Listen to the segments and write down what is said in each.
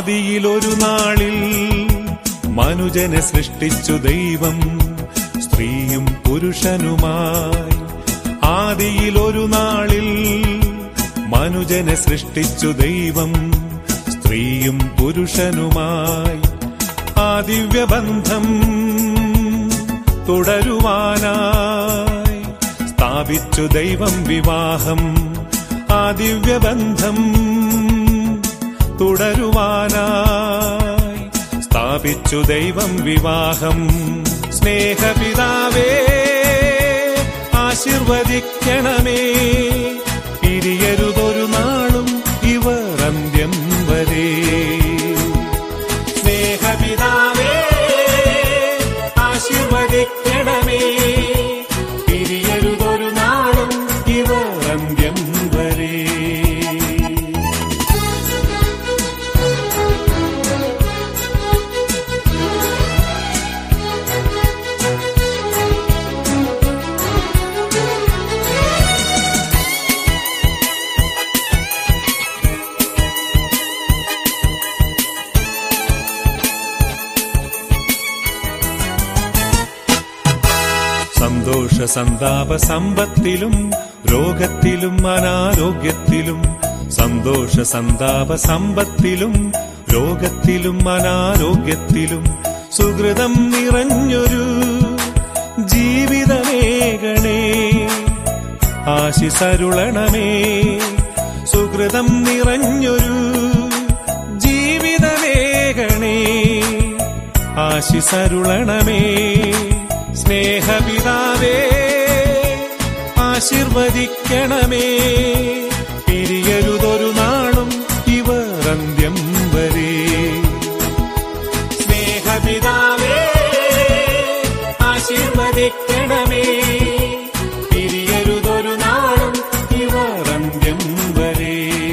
ആദിയിലൊരു നാളിൽ മനുജനെ സൃഷ്ടിച്ചു ദൈവം സ്ത്രീയും പുരുഷനുമായി ആദിയിലൊരു നാളിൽ മനുജനെ സൃഷ്ടിച്ചു ദൈവം സ്ത്രീയും പുരുഷനുമായി ആ ദിവ്യബന്ധം തുടരുവാനായി സ്ഥാപിച്ചു ദൈവം വിവാഹം ആ ദിവ്യബന്ധം തുടരുവാനായി സ്ഥാപിച്ചു ദൈവം വിവാഹം സ്നേഹപിതാവേ ആശീർവദിക്കണമേ പിരിയരുതൊരു നാളും ഇവർ അന്ത്യം വരെ സ്നേഹപിതാവേ ആശീർവദിക്കണമേ പിരിയരുതൊരു നാളും ഇവർ അന്ത്യം വരെ സന്തോഷ സന്താപ സമ്പത്തിലും രോഗത്തിലും അനാരോഗ്യത്തിലും സന്തോഷ സന്താപ സമ്പത്തിലും രോഗത്തിലും അനാരോഗ്യത്തിലും സുഹൃതം നിറഞ്ഞൊരു ജീവിതമേകണേ ആശിസരുളണമേ സുഹൃതം നിറഞ്ഞൊരു ജീവിതമേകണേ ആശിസരുളണമേ സ്നേഹപിതാവേ ആശീർവദിക്കണമേ പിരിയരുതൊരു നാളും ഇവർ അന്ത്യം വരെ സ്നേഹപിതാവേ ആശീർവദിക്കണമേ പിരിയരുതൊരു നാളും ഇവർ അന്ത്യം വരെ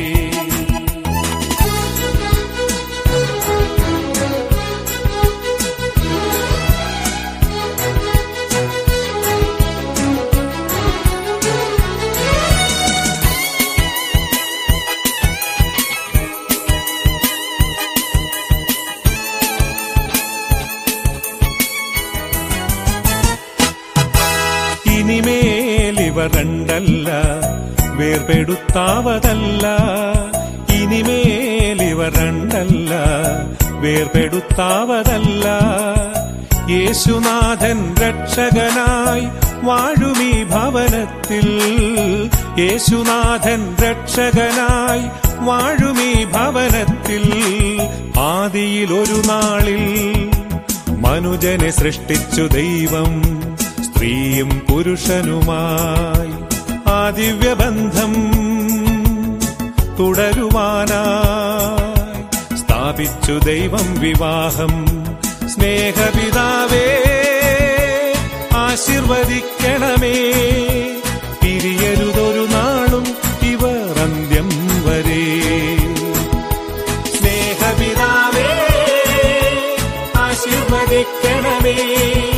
ഇനിമേൽ ഇവർ രണ്ടല്ല വേർപെടുത്താവതല്ല ഇനിമേൽ ഇവർ രണ്ടല്ല വേർപെടുത്താവതല്ല യേശുനാഥൻ രക്ഷകനായി വാഴുമീ ഭവനത്തിൽ യേശുനാഥൻ രക്ഷകനായി വാഴുമീ ഭവനത്തിൽ ആദിയിൽ ഒരു നാളിൽ മനുജനെ സൃഷ്ടിച്ചു ദൈവം സ്ത്രീയും പുരുഷനുമായി ആ ദിവ്യബന്ധം തുടരുവാനായി സ്ഥാപിച്ചു ദൈവം വിവാഹം സ്നേഹപിതാവേ ആശീർവദിക്കണമേ പിരിയരുതൊരു നാളും ഇവർ അന്ത്യം വരെ സ്നേഹപിതാവേ ആശീർവദിക്കണമേ